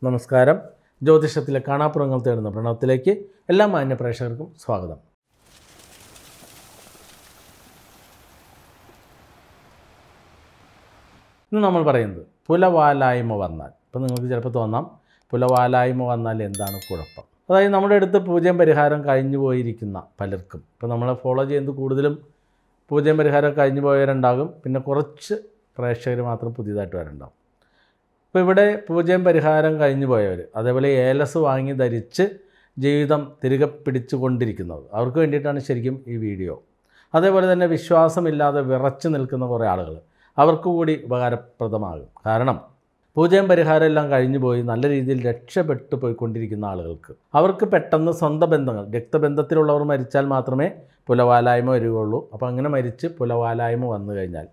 നമസ്കാരം ജ്യോതിഷത്തിലെ കാണാപ്പുറങ്ങൾ തേടുന്ന പ്രണവത്തിലേക്ക് എല്ലാ മാന്യ പ്രേക്ഷകർക്കും സ്വാഗതം ഇന്ന് നമ്മൾ പറയുന്നത് പുലവാലായ്മ വന്നാൽ ഇപ്പം നിങ്ങൾക്ക് ചിലപ്പോൾ തോന്നാം പുലവാലായ്മ വന്നാൽ എന്താണ് കുഴപ്പം അതായത് നമ്മുടെ അടുത്ത് പൂജ്യം പരിഹാരം കഴിഞ്ഞു പോയിരിക്കുന്ന പലർക്കും ഇപ്പോൾ നമ്മൾ ഫോളോ ചെയ്യുന്നത് കൂടുതലും പൂജ്യം പരിഹാരം കഴിഞ്ഞു പോയവരുണ്ടാകും പിന്നെ കുറച്ച് പ്രേക്ഷകർ മാത്രം പുതിയതായിട്ട് വരണ്ടാവും ഇപ്പോൾ ഇവിടെ പൂജ്യം പരിഹാരം കഴിഞ്ഞു പോയവർ അതേപോലെ ഏലസ് വാങ്ങി ധരിച്ച് ജീവിതം തിരികെ പിടിച്ചു കൊണ്ടിരിക്കുന്നവർ അവർക്ക് വേണ്ടിയിട്ടാണ് ശരിക്കും ഈ വീഡിയോ അതേപോലെ തന്നെ വിശ്വാസമില്ലാതെ വിറച്ചു നിൽക്കുന്ന കുറേ ആളുകൾ അവർക്ക് കൂടി ഉപകാരപ്രദമാകും കാരണം പൂജയും പരിഹാരം എല്ലാം കഴിഞ്ഞു പോയി നല്ല രീതിയിൽ രക്ഷപ്പെട്ടു പോയിക്കൊണ്ടിരിക്കുന്ന ആളുകൾക്ക് അവർക്ക് പെട്ടെന്ന് സ്വന്തം ബന്ധങ്ങൾ രക്തബന്ധത്തിലുള്ളവർ മരിച്ചാൽ മാത്രമേ പുലവാലായ്മ വരികയുള്ളൂ അപ്പോൾ അങ്ങനെ മരിച്ച് പുലവാലായ്മ വന്നു കഴിഞ്ഞാൽ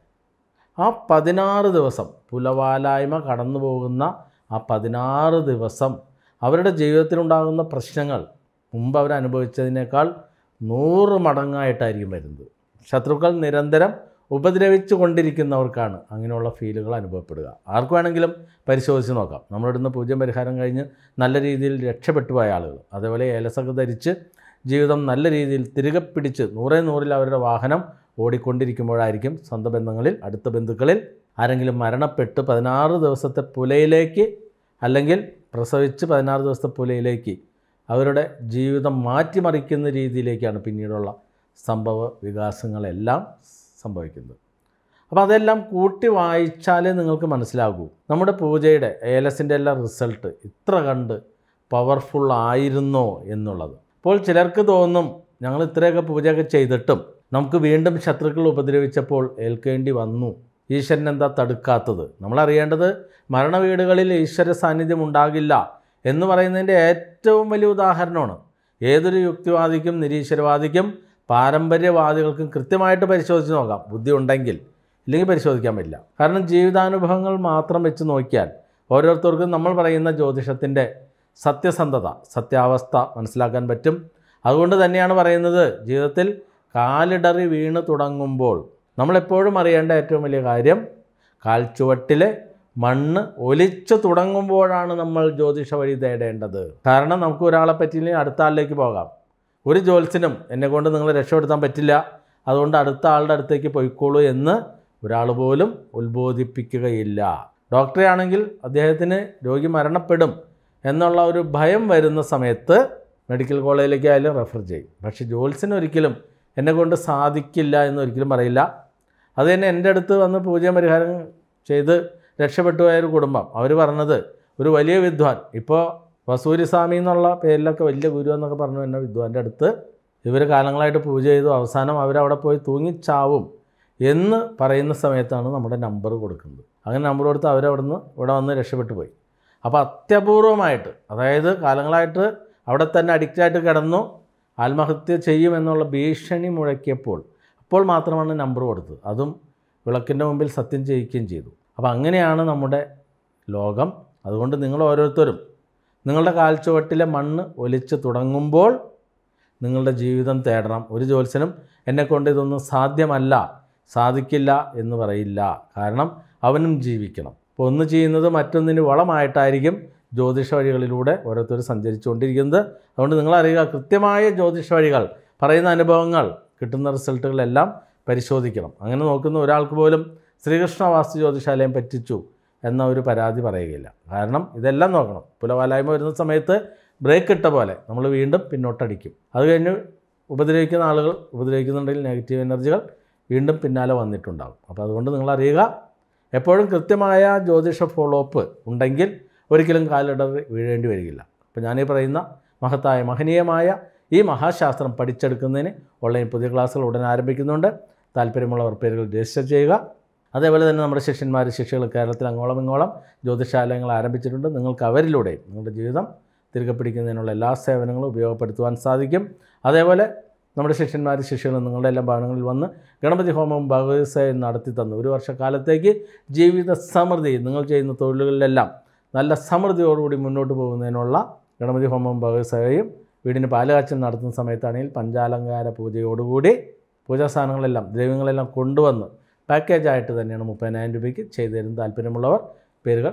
ആ പതിനാറ് ദിവസം പുലവാലായ്മ കടന്നു പോകുന്ന ആ പതിനാറ് ദിവസം അവരുടെ ജീവിതത്തിലുണ്ടാകുന്ന പ്രശ്നങ്ങൾ മുമ്പ് അവർ അനുഭവിച്ചതിനേക്കാൾ നൂറ് മടങ്ങായിട്ടായിരിക്കും വരുന്നത് ശത്രുക്കൾ നിരന്തരം ഉപദ്രവിച്ചു കൊണ്ടിരിക്കുന്നവർക്കാണ് അങ്ങനെയുള്ള ഫീലുകൾ അനുഭവപ്പെടുക ആർക്ക് വേണമെങ്കിലും പരിശോധിച്ച് നോക്കാം നമ്മളിടുന്ന പൂജ്യം പരിഹാരം കഴിഞ്ഞ് നല്ല രീതിയിൽ രക്ഷപ്പെട്ടു പോയ ആളുകൾ അതേപോലെ ഏലസൊക്കെ ധരിച്ച് ജീവിതം നല്ല രീതിയിൽ തിരികെ പിടിച്ച് നൂറേ നൂറിൽ അവരുടെ വാഹനം ഓടിക്കൊണ്ടിരിക്കുമ്പോഴായിരിക്കും സ്വന്തം ബന്ധങ്ങളിൽ അടുത്ത ബന്ധുക്കളിൽ ആരെങ്കിലും മരണപ്പെട്ട് പതിനാറ് ദിവസത്തെ പുലയിലേക്ക് അല്ലെങ്കിൽ പ്രസവിച്ച് പതിനാറ് ദിവസത്തെ പുലയിലേക്ക് അവരുടെ ജീവിതം മാറ്റിമറിക്കുന്ന രീതിയിലേക്കാണ് പിന്നീടുള്ള സംഭവ വികാസങ്ങളെല്ലാം സംഭവിക്കുന്നത് അപ്പോൾ അതെല്ലാം കൂട്ടി വായിച്ചാലേ നിങ്ങൾക്ക് മനസ്സിലാകൂ നമ്മുടെ പൂജയുടെ ഏലസിൻ്റെ എല്ലാം റിസൾട്ട് ഇത്ര കണ്ട് പവർഫുൾ ആയിരുന്നോ എന്നുള്ളത് അപ്പോൾ ചിലർക്ക് തോന്നും ഞങ്ങൾ ഇത്രയൊക്കെ പൂജയൊക്കെ ചെയ്തിട്ടും നമുക്ക് വീണ്ടും ശത്രുക്കൾ ഉപദ്രവിച്ചപ്പോൾ ഏൽക്കേണ്ടി വന്നു ഈശ്വരൻ എന്താ തടുക്കാത്തത് നമ്മൾ അറിയേണ്ടത് മരണവീടുകളിൽ ഈശ്വര സാന്നിധ്യം ഉണ്ടാകില്ല എന്ന് പറയുന്നതിൻ്റെ ഏറ്റവും വലിയ ഉദാഹരണമാണ് ഏതൊരു യുക്തിവാദിക്കും നിരീശ്വരവാദിക്കും പാരമ്പര്യവാദികൾക്കും കൃത്യമായിട്ട് പരിശോധിച്ച് നോക്കാം ബുദ്ധി ഉണ്ടെങ്കിൽ ഇല്ലെങ്കിൽ പരിശോധിക്കാൻ പറ്റില്ല കാരണം ജീവിതാനുഭവങ്ങൾ മാത്രം വെച്ച് നോക്കിയാൽ ഓരോരുത്തർക്കും നമ്മൾ പറയുന്ന ജ്യോതിഷത്തിൻ്റെ സത്യസന്ധത സത്യാവസ്ഥ മനസ്സിലാക്കാൻ പറ്റും അതുകൊണ്ട് തന്നെയാണ് പറയുന്നത് ജീവിതത്തിൽ കാലിടറി വീണ് തുടങ്ങുമ്പോൾ നമ്മളെപ്പോഴും അറിയേണ്ട ഏറ്റവും വലിയ കാര്യം കാൽച്ചുവട്ടിലെ മണ്ണ് ഒലിച്ചു തുടങ്ങുമ്പോഴാണ് നമ്മൾ ജ്യോതിഷ വഴി തേടേണ്ടത് കാരണം നമുക്ക് ഒരാളെ പറ്റിയില്ലെങ്കിൽ അടുത്ത ആളിലേക്ക് പോകാം ഒരു ജ്യോത്സ്യനും എന്നെ കൊണ്ട് നിങ്ങളെ രക്ഷപ്പെടുത്താൻ പറ്റില്ല അതുകൊണ്ട് അടുത്ത ആളുടെ അടുത്തേക്ക് പോയിക്കോളൂ എന്ന് ഒരാൾ പോലും ഉത്ബോധിപ്പിക്കുകയില്ല ഡോക്ടറെ ആണെങ്കിൽ അദ്ദേഹത്തിന് രോഗി മരണപ്പെടും എന്നുള്ള ഒരു ഭയം വരുന്ന സമയത്ത് മെഡിക്കൽ കോളേജിലേക്ക് ആയാലും റെഫർ ചെയ്യും പക്ഷേ ജ്യോത്സ്യന് ഒരിക്കലും എന്നെ കൊണ്ട് സാധിക്കില്ല എന്ന് ഒരിക്കലും പറയില്ല അത് തന്നെ എൻ്റെ അടുത്ത് വന്ന് പൂജ പരിഹാരം ചെയ്ത് രക്ഷപ്പെട്ടു പോയ ഒരു കുടുംബം അവർ പറഞ്ഞത് ഒരു വലിയ വിദ്വാൻ ഇപ്പോൾ വസൂരി സ്വാമി എന്നുള്ള പേരിലൊക്കെ വലിയ ഗുരു എന്നൊക്കെ പറഞ്ഞു എന്നെ വിദ്വാൻ്റെ അടുത്ത് ഇവർ കാലങ്ങളായിട്ട് പൂജ ചെയ്തു അവസാനം അവരവിടെ പോയി തൂങ്ങിച്ചാവും എന്ന് പറയുന്ന സമയത്താണ് നമ്മുടെ നമ്പർ കൊടുക്കുന്നത് അങ്ങനെ നമ്പർ കൊടുത്ത് അവരവിടുന്ന് ഇവിടെ വന്ന് രക്ഷപ്പെട്ടു പോയി അപ്പോൾ അത്യപൂർവമായിട്ട് അതായത് കാലങ്ങളായിട്ട് അവിടെ തന്നെ അഡിക്റ്റായിട്ട് കിടന്നു ആത്മഹത്യ ചെയ്യുമെന്നുള്ള ഭീഷണി മുഴക്കിയപ്പോൾ അപ്പോൾ മാത്രമാണ് നമ്പർ കൊടുത്തത് അതും വിളക്കിൻ്റെ മുമ്പിൽ സത്യം ചെയ്യിക്കുകയും ചെയ്തു അപ്പോൾ അങ്ങനെയാണ് നമ്മുടെ ലോകം അതുകൊണ്ട് നിങ്ങൾ ഓരോരുത്തരും നിങ്ങളുടെ കാൽച്ചുവട്ടിലെ മണ്ണ് ഒലിച്ച് തുടങ്ങുമ്പോൾ നിങ്ങളുടെ ജീവിതം തേടണം ഒരു ജ്യോത്സ്യനും എന്നെക്കൊണ്ട് ഇതൊന്നും സാധ്യമല്ല സാധിക്കില്ല എന്ന് പറയില്ല കാരണം അവനും ജീവിക്കണം അപ്പോൾ ഒന്ന് ചെയ്യുന്നത് മറ്റൊന്നിന് വളമായിട്ടായിരിക്കും ജ്യോതിഷ വഴികളിലൂടെ ഓരോരുത്തർ സഞ്ചരിച്ചുകൊണ്ടിരിക്കുന്നത് അതുകൊണ്ട് നിങ്ങളറിയുക കൃത്യമായ ജ്യോതിഷ വഴികൾ പറയുന്ന അനുഭവങ്ങൾ കിട്ടുന്ന റിസൾട്ടുകളെല്ലാം പരിശോധിക്കണം അങ്ങനെ നോക്കുന്ന ഒരാൾക്ക് പോലും ശ്രീകൃഷ്ണ വാസ്തു ജ്യോതിഷാലയം പറ്റിച്ചു എന്ന ഒരു പരാതി പറയുകയില്ല കാരണം ഇതെല്ലാം നോക്കണം പുലവാലായ്മ വരുന്ന സമയത്ത് ബ്രേക്ക് ഇട്ട പോലെ നമ്മൾ വീണ്ടും പിന്നോട്ടടിക്കും അത് കഴിഞ്ഞ് ഉപദ്രവിക്കുന്ന ആളുകൾ ഉപദ്രവിക്കുന്നുണ്ടെങ്കിൽ നെഗറ്റീവ് എനർജികൾ വീണ്ടും പിന്നാലെ വന്നിട്ടുണ്ടാകും അപ്പോൾ അതുകൊണ്ട് നിങ്ങൾ അറിയുക എപ്പോഴും കൃത്യമായ ജ്യോതിഷ ഫോളോ അപ്പ് ഉണ്ടെങ്കിൽ ഒരിക്കലും കാലിടറി വീഴേണ്ടി വരികയില്ല അപ്പോൾ ഞാനീ പറയുന്ന മഹത്തായ മഹനീയമായ ഈ മഹാശാസ്ത്രം പഠിച്ചെടുക്കുന്നതിന് ഓൺലൈൻ പുതിയ ക്ലാസ്സുകൾ ഉടൻ ആരംഭിക്കുന്നുണ്ട് താല്പര്യമുള്ളവർ പേരുകൾ രജിസ്റ്റർ ചെയ്യുക അതേപോലെ തന്നെ നമ്മുടെ ശിഷ്യന്മാർ ശിഷ്യകൾ കേരളത്തിൽ അങ്ങോളം ഇങ്ങോളം ജ്യോതിഷാലയങ്ങൾ ആരംഭിച്ചിട്ടുണ്ട് നിങ്ങൾക്ക് അവരിലൂടെ നിങ്ങളുടെ ജീവിതം തിരികെ പിടിക്കുന്നതിനുള്ള എല്ലാ സേവനങ്ങളും ഉപയോഗപ്പെടുത്തുവാൻ സാധിക്കും അതേപോലെ നമ്മുടെ ശിഷ്യന്മാർ ശിഷ്യകൾ നിങ്ങളുടെ എല്ലാ ഭവനങ്ങളിൽ വന്ന് ഗണപതി ഹോമവും ഭഗവതി സേവയും നടത്തി തന്നു ഒരു വർഷക്കാലത്തേക്ക് ജീവിത സമൃദ്ധി നിങ്ങൾ ചെയ്യുന്ന തൊഴിലുകളിലെല്ലാം നല്ല സമൃദ്ധിയോടുകൂടി മുന്നോട്ട് പോകുന്നതിനുള്ള ഗണപതി ഹോമവും ഭഗവതി സേവയും വീടിന് പാലുകാച്ചൽ നടത്തുന്ന സമയത്താണെങ്കിൽ പഞ്ചാലങ്കാര പൂജയോടുകൂടി പൂജാ സാധനങ്ങളെല്ലാം ദ്രവ്യങ്ങളെല്ലാം കൊണ്ടുവന്ന് പാക്കേജായിട്ട് തന്നെയാണ് മുപ്പതിനായിരം രൂപയ്ക്ക് ചെയ്തു തരുന്ന താല്പര്യമുള്ളവർ പേരുകൾ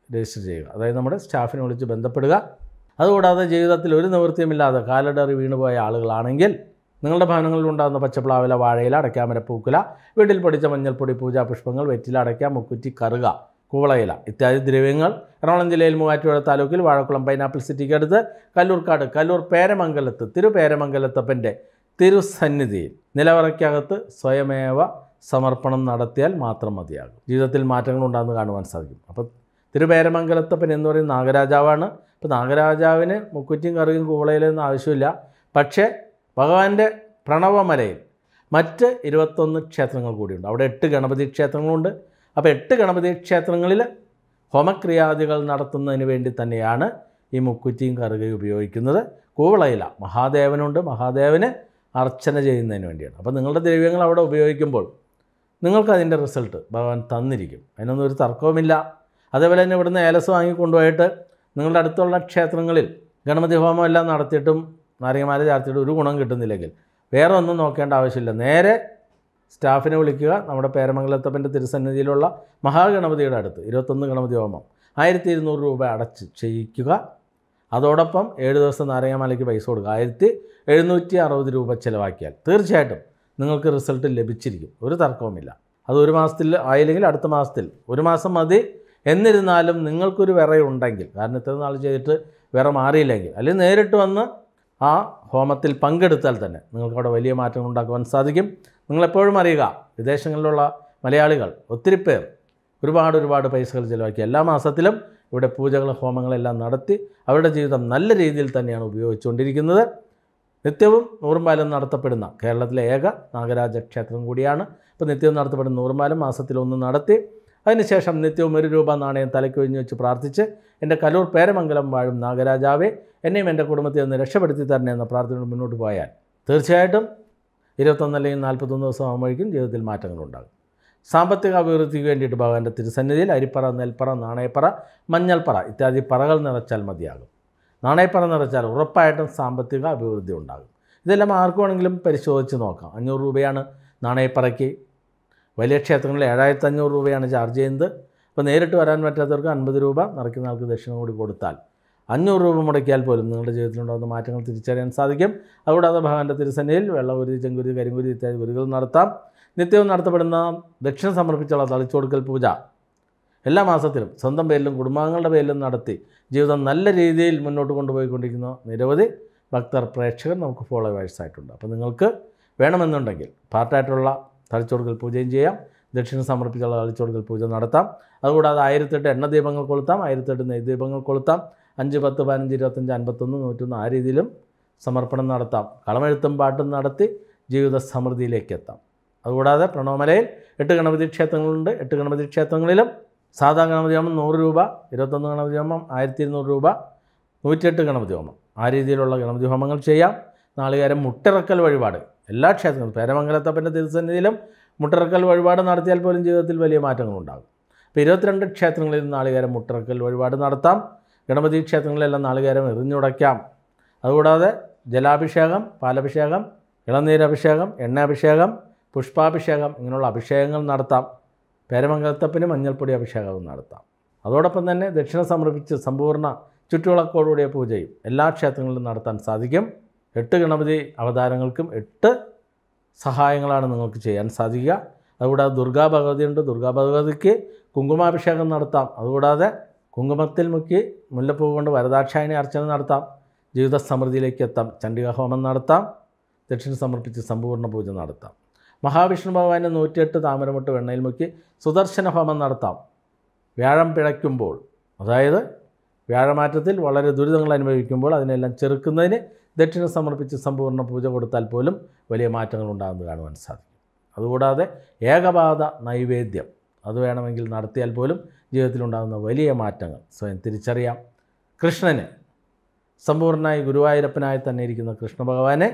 രജിസ്റ്റർ ചെയ്യുക അതായത് നമ്മുടെ സ്റ്റാഫിനെ വിളിച്ച് ബന്ധപ്പെടുക അതുകൂടാതെ ജീവിതത്തിൽ ഒരു നിവൃത്തിയുമില്ലാതെ കാലടറി വീണുപോയ ആളുകളാണെങ്കിൽ നിങ്ങളുടെ ഭവനങ്ങളിൽ ഉണ്ടാകുന്ന പച്ചപ്ലാവില വാഴയില അടയ്ക്കാമര പൂക്കുല വീട്ടിൽ പൊടിച്ച മഞ്ഞൾപ്പൊടി പൂജാ പുഷ്പങ്ങൾ വെറ്റില അടയ്ക്ക മുക്കുറ്റി കറുക കൂവളയില ഇത്യാദി ദ്രവ്യങ്ങൾ എറണാകുളം ജില്ലയിൽ മൂവാറ്റുപുഴ താലൂക്കിൽ വാഴക്കുളം പൈനാപ്പിൾ സിറ്റിക്ക് അടുത്ത് കല്ലൂർക്കാട് കല്ലൂർ പേരമംഗലത്ത് തിരുപേരമംഗലത്തപ്പൻ്റെ തിരുസന്നിധിയിൽ നിലവറയ്ക്കകത്ത് സ്വയമേവ സമർപ്പണം നടത്തിയാൽ മാത്രം മതിയാകും ജീവിതത്തിൽ മാറ്റങ്ങൾ ഉണ്ടാകുന്ന കാണുവാൻ സാധിക്കും അപ്പോൾ തിരുപേരമംഗലത്തപ്പൻ എന്ന് പറയുന്ന നാഗരാജാവാണ് അപ്പോൾ നാഗരാജാവിന് മുക്കുറ്റിയും കറിയും കൂവളയിലൊന്നും ആവശ്യമില്ല പക്ഷേ ഭഗവാന്റെ പ്രണവമലയിൽ മറ്റ് ഇരുപത്തൊന്ന് ക്ഷേത്രങ്ങൾ കൂടിയുണ്ട് അവിടെ എട്ട് ഗണപതി ക്ഷേത്രങ്ങളുണ്ട് അപ്പോൾ എട്ട് ഗണപതി ക്ഷേത്രങ്ങളിൽ ഹോമക്രിയാദികൾ നടത്തുന്നതിന് വേണ്ടി തന്നെയാണ് ഈ മുക്കുറ്റിയും കറുകയും ഉപയോഗിക്കുന്നത് കൂവളയില മഹാദേവനുണ്ട് മഹാദേവന് അർച്ചന ചെയ്യുന്നതിന് വേണ്ടിയാണ് അപ്പോൾ നിങ്ങളുടെ ദ്രവ്യങ്ങൾ അവിടെ ഉപയോഗിക്കുമ്പോൾ നിങ്ങൾക്ക് അതിൻ്റെ റിസൾട്ട് ഭഗവാൻ തന്നിരിക്കും അതിനൊന്നും ഒരു തർക്കവുമില്ല അതേപോലെ തന്നെ ഇവിടുന്ന് ഏലസ് വാങ്ങിക്കൊണ്ടുപോയിട്ട് നിങ്ങളുടെ അടുത്തുള്ള ക്ഷേത്രങ്ങളിൽ ഗണപതി ഹോമം എല്ലാം നടത്തിയിട്ടും നാരങ്ങമാല ചാർത്തിയിട്ട് ഒരു ഗുണം കിട്ടുന്നില്ലെങ്കിൽ വേറെ ഒന്നും നോക്കേണ്ട ആവശ്യമില്ല നേരെ സ്റ്റാഫിനെ വിളിക്കുക നമ്മുടെ പേരമംഗലത്തപ്പൻ്റെ തിരുസന്നിധിയിലുള്ള മഹാഗണപതിയുടെ അടുത്ത് ഇരുപത്തൊന്ന് ഗണപതി ഹോമം ആയിരത്തി ഇരുന്നൂറ് രൂപ അടച്ച് ചെയ്യിക്കുക അതോടൊപ്പം ഏഴ് ദിവസം നാരങ്ങാമാലയ്ക്ക് പൈസ കൊടുക്കുക ആയിരത്തി എഴുന്നൂറ്റി അറുപത് രൂപ ചിലവാക്കിയാൽ തീർച്ചയായിട്ടും നിങ്ങൾക്ക് റിസൾട്ട് ലഭിച്ചിരിക്കും ഒരു തർക്കവുമില്ല അത് ഒരു മാസത്തിൽ ആയില്ലെങ്കിൽ അടുത്ത മാസത്തിൽ ഒരു മാസം മതി എന്നിരുന്നാലും നിങ്ങൾക്കൊരു വിറയുണ്ടെങ്കിൽ കാരണം ഇത്ര നാൾ ചെയ്തിട്ട് വിറ മാറിയില്ലെങ്കിൽ അല്ലെങ്കിൽ നേരിട്ട് വന്ന് ആ ഹോമത്തിൽ പങ്കെടുത്താൽ തന്നെ നിങ്ങൾക്ക് അവിടെ വലിയ മാറ്റങ്ങൾ ഉണ്ടാക്കുവാൻ സാധിക്കും നിങ്ങളെപ്പോഴും അറിയുക വിദേശങ്ങളിലുള്ള മലയാളികൾ ഒത്തിരി പേർ ഒരുപാട് ഒരുപാട് പൈസകൾ ചിലവാക്കി എല്ലാ മാസത്തിലും ഇവിടെ പൂജകൾ ഹോമങ്ങളെല്ലാം നടത്തി അവരുടെ ജീവിതം നല്ല രീതിയിൽ തന്നെയാണ് ഉപയോഗിച്ചുകൊണ്ടിരിക്കുന്നത് നിത്യവും നൂറുമ്പാലം നടത്തപ്പെടുന്ന കേരളത്തിലെ ഏക നാഗരാജ ക്ഷേത്രം കൂടിയാണ് അപ്പോൾ നിത്യവും നടത്തപ്പെടുന്ന നൂറുമ്പാലം മാസത്തിലൊന്ന് നടത്തി അതിനുശേഷം നിത്യവും ഒരു രൂപ നാണയം തലയ്ക്കൊഴിഞ്ഞ് വെച്ച് പ്രാർത്ഥിച്ച് എൻ്റെ കലൂർ പേരമംഗലം വാഴും നാഗരാജാവെ എന്നെയും എൻ്റെ കുടുംബത്തെ ഒന്ന് രക്ഷപ്പെടുത്തി തരണേ എന്ന പ്രാർത്ഥനയോട് മുന്നോട്ട് പോയാൽ തീർച്ചയായിട്ടും ഇരുപത്തൊന്ന് അല്ലെങ്കിൽ നാൽപ്പത്തൊന്ന് ദിവസം ആകുമ്പോഴേക്കും ജീവിതത്തിൽ മാറ്റങ്ങളുണ്ടാകും സാമ്പത്തിക അഭിവൃദ്ധിക്ക് വേണ്ടിയിട്ട് ഭഗവാന്റെ തിരുസന്നിധിയിൽ അരിപ്പറ നെൽപ്പറ നാണയപ്പറ മഞ്ഞൾപ്പറ ഇത്യാദി പറകൾ നിറച്ചാൽ മതിയാകും നാണയപ്പറ നിറച്ചാൽ ഉറപ്പായിട്ടും സാമ്പത്തിക അഭിവൃദ്ധി ഉണ്ടാകും ഇതെല്ലാം ആർക്കു വേണമെങ്കിലും പരിശോധിച്ച് നോക്കാം അഞ്ഞൂറ് രൂപയാണ് നാണയപ്പറയ്ക്ക് വലിയ ക്ഷേത്രങ്ങളിൽ ഏഴായിരത്തി അഞ്ഞൂറ് രൂപയാണ് ചാർജ് ചെയ്യുന്നത് അപ്പോൾ നേരിട്ട് വരാൻ പറ്റാത്തവർക്ക് അൻപത് രൂപ നിറയ്ക്കുന്ന ആൾക്ക് ദക്ഷിണ കൂടി കൊടുത്താൽ അഞ്ഞൂറ് രൂപ മുടക്കിയാൽ പോലും നിങ്ങളുടെ ജീവിതത്തിലുണ്ടാകുന്ന മാറ്റങ്ങൾ തിരിച്ചറിയാൻ സാധിക്കും അതുകൂടാതെ ഭഗവാന്റെ തിരുസന്നിധിയിൽ വെള്ളകുരുതി ചെങ്കുരുതി കരിങ്കുരുതി ഇത്യാദി ഗുരുകൾ നടത്താം നിത്യവും നടത്തപ്പെടുന്ന ദക്ഷിണ സമർപ്പിച്ചുള്ള തളിച്ചുകൊടുക്കൽ പൂജ എല്ലാ മാസത്തിലും സ്വന്തം പേരിലും കുടുംബാംഗങ്ങളുടെ പേരിലും നടത്തി ജീവിതം നല്ല രീതിയിൽ മുന്നോട്ട് കൊണ്ടുപോയിക്കൊണ്ടിരിക്കുന്ന നിരവധി ഭക്തർ പ്രേക്ഷകർ നമുക്ക് ഫോളോവേഴ്സ് ആയിട്ടുണ്ട് അപ്പോൾ നിങ്ങൾക്ക് വേണമെന്നുണ്ടെങ്കിൽ പാർട്ടായിട്ടുള്ള തളിച്ചുകൊടുക്കൽ പൂജയും ചെയ്യാം ദക്ഷിണ സമർപ്പിച്ചുള്ള തളിച്ചുകൊടുക്കൽ പൂജ നടത്താം അതുകൂടാതെ ആയിരത്തെട്ട് എണ്ണ ദീപങ്ങൾ കൊളുത്താം ആയിരത്തെട്ട് നെയ് ദീപങ്ങൾ കൊളുത്താം അഞ്ച് പത്ത് പതിനഞ്ച് ഇരുപത്തഞ്ച് അൻപത്തൊന്ന് നൂറ്റൊന്ന് ആ രീതിയിലും സമർപ്പണം നടത്താം കളമെഴുത്തും പാട്ടും നടത്തി ജീവിത സമൃദ്ധിയിലേക്ക് എത്താം അതുകൂടാതെ പ്രണവമലയിൽ എട്ട് ഗണപതി ക്ഷേത്രങ്ങളുണ്ട് എട്ട് ഗണപതി ക്ഷേത്രങ്ങളിലും സാധാ ഗണപതി ഹോമം നൂറ് രൂപ ഇരുപത്തൊന്ന് ഗണപതി ഹോമം ആയിരത്തി ഇരുന്നൂറ് രൂപ നൂറ്റിയെട്ട് ഗണപതി ഹോമം ആ രീതിയിലുള്ള ഗണപതി ഹോമങ്ങൾ ചെയ്യാം നാളികേരം മുട്ടിറക്കൽ വഴിപാട് എല്ലാ ക്ഷേത്രങ്ങളും പേരമംഗലത്തപ്പൻ്റെ തിരുസന്നിധിയിലും മുട്ടിറക്കൽ വഴിപാട് നടത്തിയാൽ പോലും ജീവിതത്തിൽ വലിയ മാറ്റങ്ങളുണ്ടാകും അപ്പോൾ ഇരുപത്തിരണ്ട് ക്ഷേത്രങ്ങളിൽ നാളികേരം മുട്ടിറക്കൽ വഴിപാട് നടത്താം ഗണപതി ക്ഷേത്രങ്ങളിലെല്ലാം നാളികേരം എറിഞ്ഞുടയ്ക്കാം അതുകൂടാതെ ജലാഭിഷേകം പാലഭിഷേകം ഇളനീരഭിഷേകം എണ്ണാഭിഷേകം പുഷ്പാഭിഷേകം ഇങ്ങനെയുള്ള അഭിഷേകങ്ങൾ നടത്താം പേരമംഗലത്തപ്പിന് മഞ്ഞൾപ്പൊടി അഭിഷേകവും നടത്താം അതോടൊപ്പം തന്നെ ദക്ഷിണ സമർപ്പിച്ച് സമ്പൂർണ്ണ ചുറ്റുവിളക്കോടുകൂടിയ പൂജയും എല്ലാ ക്ഷേത്രങ്ങളിലും നടത്താൻ സാധിക്കും എട്ട് ഗണപതി അവതാരങ്ങൾക്കും എട്ട് സഹായങ്ങളാണ് നിങ്ങൾക്ക് ചെയ്യാൻ സാധിക്കുക അതുകൂടാതെ ദുർഗാ ഭഗവതിയുണ്ട് ദുർഗാ ഭഗവതിക്ക് കുങ്കുമാഭിഷേകം നടത്താം അതുകൂടാതെ കുങ്കുമത്തിൽ മുക്കി മുല്ലപ്പൂ കൊണ്ട് വരദാക്ഷായണി അർച്ചന നടത്താം ജീവിത സമൃദ്ധിയിലേക്ക് എത്താം ചണ്ഡിക ഹോമം നടത്താം ദക്ഷിണ സമർപ്പിച്ച് സമ്പൂർണ്ണ പൂജ നടത്താം മഹാവിഷ്ണു ഭഗവാന് നൂറ്റിയെട്ട് താമരമുട്ട് വെണ്ണയിൽ മുക്കി സുദർശന ഹോമം നടത്താം വ്യാഴം പിഴയ്ക്കുമ്പോൾ അതായത് വ്യാഴമാറ്റത്തിൽ വളരെ ദുരിതങ്ങൾ അനുഭവിക്കുമ്പോൾ അതിനെല്ലാം ചെറുക്കുന്നതിന് ദക്ഷിണ സമർപ്പിച്ച് സമ്പൂർണ്ണ പൂജ കൊടുത്താൽ പോലും വലിയ മാറ്റങ്ങൾ ഉണ്ടാകുന്നത് കാണുവാൻ സാധിക്കും അതുകൂടാതെ ഏകപാത നൈവേദ്യം അത് വേണമെങ്കിൽ നടത്തിയാൽ പോലും ജീവിതത്തിലുണ്ടാകുന്ന വലിയ മാറ്റങ്ങൾ സ്വയം തിരിച്ചറിയാം കൃഷ്ണന് സമ്പൂർണ്ണമായി ഗുരുവായൂരപ്പനായി തന്നെ ഇരിക്കുന്ന കൃഷ്ണ ഭഗവാനെ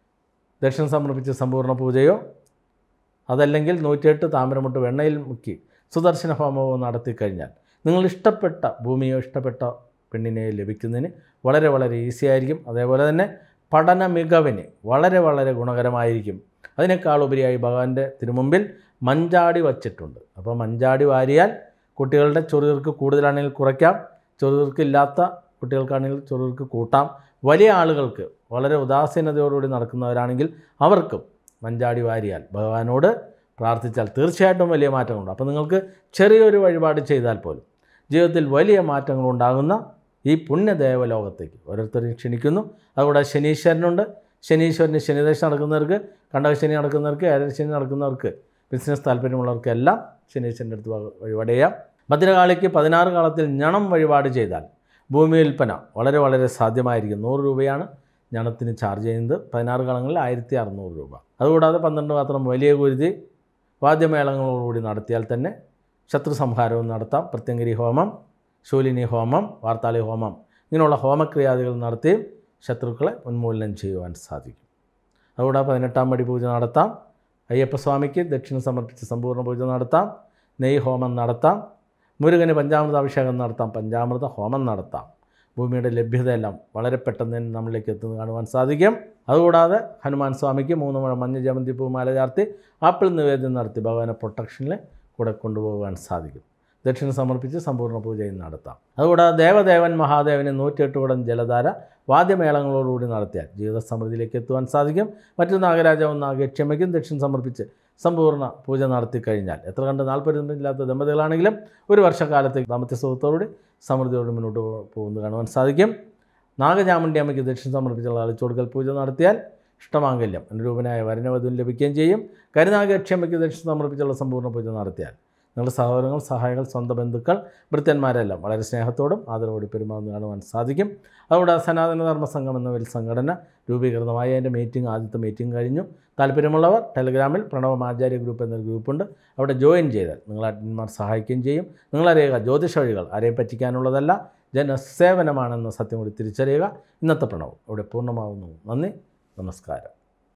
ദക്ഷിണ സമർപ്പിച്ച് സമ്പൂർണ്ണ പൂജയോ അതല്ലെങ്കിൽ നൂറ്റിയെട്ട് താമരമുട്ട് വെണ്ണയിൽ മുക്കി സുദർശന ഹോമവും നടത്തിക്കഴിഞ്ഞാൽ നിങ്ങൾ ഇഷ്ടപ്പെട്ട ഭൂമിയോ ഇഷ്ടപ്പെട്ട പെണ്ണിനെ ലഭിക്കുന്നതിന് വളരെ വളരെ ഈസി ആയിരിക്കും അതേപോലെ തന്നെ പഠന മികവിന് വളരെ വളരെ ഗുണകരമായിരിക്കും അതിനേക്കാൾ ഉപരിയായി ഭഗവാന്റെ തിരുമുമ്പിൽ മഞ്ചാടി വച്ചിട്ടുണ്ട് അപ്പോൾ മഞ്ചാടി വാരിയാൽ കുട്ടികളുടെ ചൊറിയർക്ക് കൂടുതലാണെങ്കിൽ കുറയ്ക്കാം ചൊറിയർക്ക് ഇല്ലാത്ത കുട്ടികൾക്കാണെങ്കിൽ ചൊറിയർക്ക് കൂട്ടാം വലിയ ആളുകൾക്ക് വളരെ ഉദാസീനതയോടുകൂടി നടക്കുന്നവരാണെങ്കിൽ അവർക്കും മഞ്ചാടി വാരിയാൽ ഭഗവാനോട് പ്രാർത്ഥിച്ചാൽ തീർച്ചയായിട്ടും വലിയ മാറ്റങ്ങളുണ്ട് അപ്പോൾ നിങ്ങൾക്ക് ചെറിയൊരു വഴിപാട് ചെയ്താൽ പോലും ജീവിതത്തിൽ വലിയ മാറ്റങ്ങൾ ഉണ്ടാകുന്ന ഈ പുണ്യദേവ ലോകത്തേക്ക് ഓരോരുത്തരെയും ക്ഷണിക്കുന്നു അതുകൂടാതെ ശനീശ്വരനുണ്ട് ശനീശ്വരന് ശനിദശ നടക്കുന്നവർക്ക് കണ്ടകശനി നടക്കുന്നവർക്ക് ഏഴരശനി നടക്കുന്നവർക്ക് ബിസിനസ് താല്പര്യമുള്ളവർക്ക് എല്ലാം ശനീശ്വരൻ്റെ അടുത്ത് വ- വഴിപാട് ചെയ്യാം ഭദ്രകാളിക്ക് പതിനാറ് കാലത്തിൽ ഞണം വഴിപാട് ചെയ്താൽ ഭൂമി വിൽപ്പന വളരെ വളരെ സാധ്യമായിരിക്കും നൂറ് രൂപയാണ് ഞണത്തിന് ചാർജ് ചെയ്യുന്നത് പതിനാറ് കാലങ്ങളിൽ ആയിരത്തി അറുന്നൂറ് രൂപ അതുകൂടാതെ പന്ത്രണ്ട് പാത്രം വലിയ കുരുതി വാദ്യമേളങ്ങളോടുകൂടി നടത്തിയാൽ തന്നെ ശത്രു സംഹാരവും നടത്താം പ്രത്യങ്കരി ഹോമം ശൂലിനി ഹോമം വാർത്താളി ഹോമം ഇങ്ങനെയുള്ള ഹോമക്രിയാദികൾ നടത്തിയും ശത്രുക്കളെ ഉന്മൂലനം ചെയ്യുവാൻ സാധിക്കും അതുകൂടാതെ പതിനെട്ടാം പടി പൂജ നടത്താം അയ്യപ്പസ്വാമിക്ക് ദക്ഷിണ സമർപ്പിച്ച് സമ്പൂർണ്ണ പൂജ നടത്താം നെയ് ഹോമം നടത്താം മുരുകന് പഞ്ചാമൃത അഭിഷേകം നടത്താം പഞ്ചാമൃത ഹോമം നടത്താം ഭൂമിയുടെ ലഭ്യതയെല്ലാം വളരെ പെട്ടെന്ന് തന്നെ നമ്മളിലേക്ക് എത്തുന്നത് കാണുവാൻ സാധിക്കും അതുകൂടാതെ ഹനുമാൻ സ്വാമിക്ക് മൂന്ന് മുഴ മഞ്ഞ ജമന്തി പൂമാല ചാർത്തി ആപ്പിൾ നിവേദ്യം നടത്തി ഭഗവാനെ പ്രൊട്ടക്ഷനിൽ കൂടെ കൊണ്ടുപോകാൻ സാധിക്കും ദക്ഷിണ സമർപ്പിച്ച് സമ്പൂർണ്ണ പൂജയും നടത്താം അതുകൂടാതെ ദേവദേവൻ മഹാദേവന് നൂറ്റിയെട്ട് കുടം ജലധാര വാദ്യമേളങ്ങളോടുകൂടി നടത്തിയാൽ ജീവിത സമൃദ്ധിയിലേക്ക് എത്തുവാൻ സാധിക്കും മറ്റു നാഗരാജാവും നാഗക്ഷമയ്ക്കും ദക്ഷിണ സമർപ്പിച്ച് സമ്പൂർണ്ണ പൂജ നടത്തി കഴിഞ്ഞാൽ എത്ര കണ്ട് നാൽപ്പതില്ലാത്ത ദമ്പതികളാണെങ്കിലും ഒരു വർഷക്കാലത്തേക്ക് ദാമ്പത്യ സുഖത്തോടുകൂടി സമൃദ്ധിയോട് മുന്നോട്ട് പോ- പോകുന്നത് കാണുവാൻ സാധിക്കും നാഗചാമുണ്ടി അമ്മയ്ക്ക് ദക്ഷിണ സമർപ്പിച്ചുള്ള അളിച്ചുകൊടുക്കൽ പൂജ നടത്തിയാൽ ഇഷ്ടമാംഗല്യം അനുരൂപനായ വരനവധുവിന് ലഭിക്കുകയും ചെയ്യും കരുനാഗക്ഷമയ്ക്ക് ദക്ഷിണ സമർപ്പിച്ചുള്ള സമ്പൂർണ്ണ പൂജ നടത്തിയാൽ നിങ്ങളുടെ സഹോദരങ്ങൾ സഹായികൾ സ്വന്തം ബന്ധുക്കൾ ഭൃത്യന്മാരെല്ലാം വളരെ സ്നേഹത്തോടും ആദരവോടും പെരുമാറുന്നത് കാണുവാൻ സാധിക്കും അതുകൂടാതെ സനാതന ധർമ്മ സംഘം എന്ന ഒരു സംഘടന രൂപീകൃതമായ അതിൻ്റെ മീറ്റിംഗ് ആദ്യത്തെ മീറ്റിംഗ് കഴിഞ്ഞു താല്പര്യമുള്ളവർ ടെലിഗ്രാമിൽ പ്രണവം ആചാര്യ ഗ്രൂപ്പ് എന്നൊരു ഗ്രൂപ്പുണ്ട് അവിടെ ജോയിൻ ചെയ്താൽ നിങ്ങൾ അഡ്മിന്മാർ സഹായിക്കുകയും ചെയ്യും നിങ്ങളറിയുക ജ്യോതിഷ വഴികൾ ആരെയും പറ്റിക്കാനുള്ളതല്ല ജനസേവനമാണെന്ന സത്യം കൂടി തിരിച്ചറിയുക ഇന്നത്തെ പ്രണവം ഇവിടെ പൂർണ്ണമാവുന്നു നന്ദി നമസ്കാരം